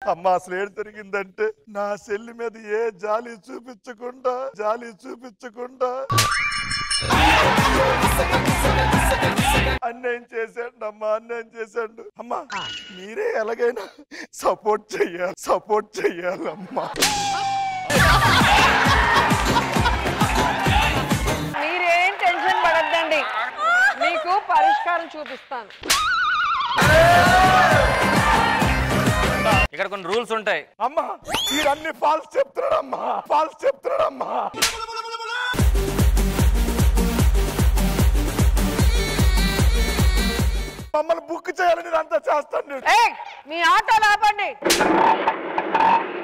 అమ్మ అసలు ఏం జరిగిందంటే నా చెల్లి మీద ఏ జాలి చూపించకుండా జాలి చూపించకుండా అన్యాయం చేశాడు అమ్మా అన్యాయం చేశాడు అమ్మా మీరే ఎలాగైనా సపోర్ట్ చెయ్యాలి సపోర్ట్ చెయ్యాలమ్మా మీరేం టెన్షన్ పడద్దండి మీకు పరిష్కారం చూపిస్తాను ఇక్కడ కొన్ని రూల్స్ ఉంటాయి అమ్మా మీరన్ని ఫాల్స్ చెప్తున్నాడమ్మా ఫాల్స్ చెప్తున్నాడమ్మా మమ్మల్ని బుక్ చేయాలని అంతా చేస్తాను నేను ఏయ్, మీ ఆటోలు ఆపండి